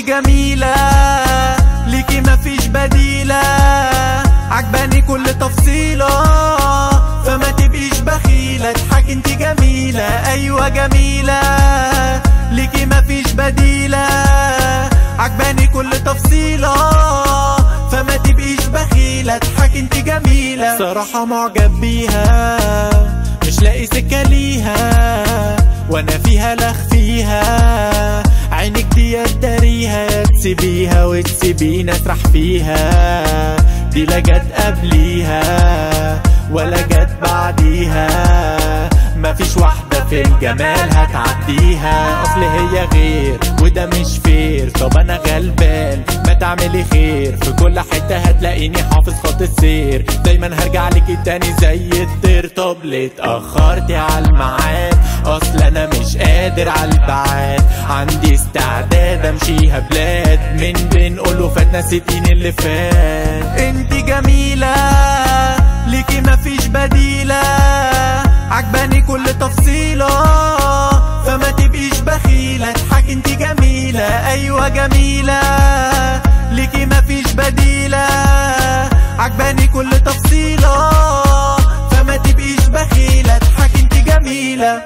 جميلة ليكي مفيش بديلة عجباني كل تفصيلة فما تبقيش بخيلة اضحك انت جميلة ايوه جميلة ليكي مفيش بديلة عجباني كل تفصيلة فما تبقيش بخيلة اضحك انت جميلة صراحة معجب بيها مش لاقي سكة ليها وانا فيها لخ فيها عينك دي يا تداريها يا تسيبيها وتسيبيني اسرح فيها دي لا جت قبليها ولا جت بعديها مفيش واحدة في الجمال هتعديها اصل هي غير وده مش فير طب انا غلبان ما تعملي خير في كل حتة هتلاقيني حافظ خط السير دايما هرجع لك تاني زي الطير طب ليه اتأخرتي على الميعاد اصل انا مش قادر على البعاد عندي استعداد امشيها بلاد من بين الوفات نسيتيني اللي فات انت جميلة ليكي مفيش بديلة عجباني كل تفصيلة فما تبقيش بخيلة اضحك انت جميلة ايوه جميلة ليكي مفيش بديلة عجباني كل تفصيلة فما تبقيش بخيلة اضحك انت جميلة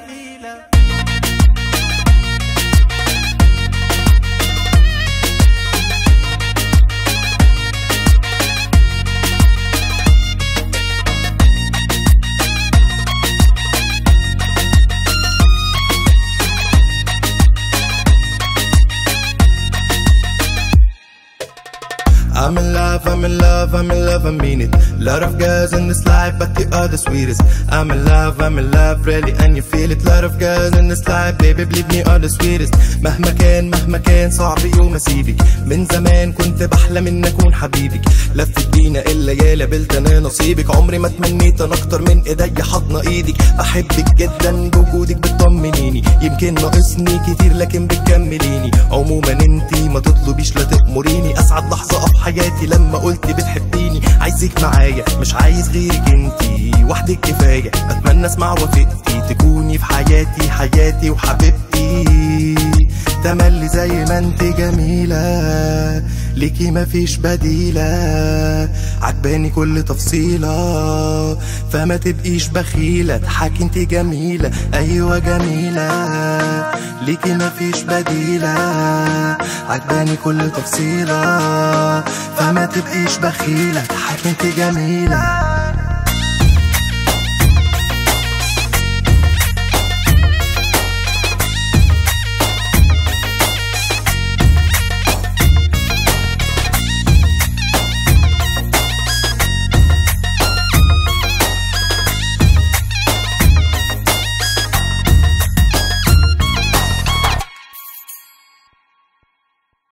I'm in love, I'm in love, I'm in love, I mean it. Lot of girls in this life, but you are the sweetest. I'm in love, I'm in love, really, and you feel it. Lot of girls in this life, baby, believe me, are the sweetest. مهما كان مهما كان صعب يوم اسيبك. من زمان كنت بحلم ان اكون حبيبك. لفت بينا الليالي قابلت انا نصيبك. عمري ما تمنيت انا اكتر من ايديا حضن ايدك. بحبك جدا بوجودك بتطمنيني. يمكن ناقصني كتير لكن بتكمليني. عموما انتي ما تطلبيش لا تأمريني. اسعد لحظة في حياتي لما قلتي بتحبيني عايزك معايا مش عايز غيرك انتي وحدك كفاية بتمنى اسمع وفقتي تكوني في حياتي حياتي وحبيبتي تملي زي ما انت جميلة ليكي مفيش بديلة عجباني كل تفصيلة فما تبقيش بخيلة اضحكي انت جميلة ايوه جميلة ليكي مفيش بديلة عجباني كل تفصيلة فما تبقيش بخيلة اضحكي انت جميلة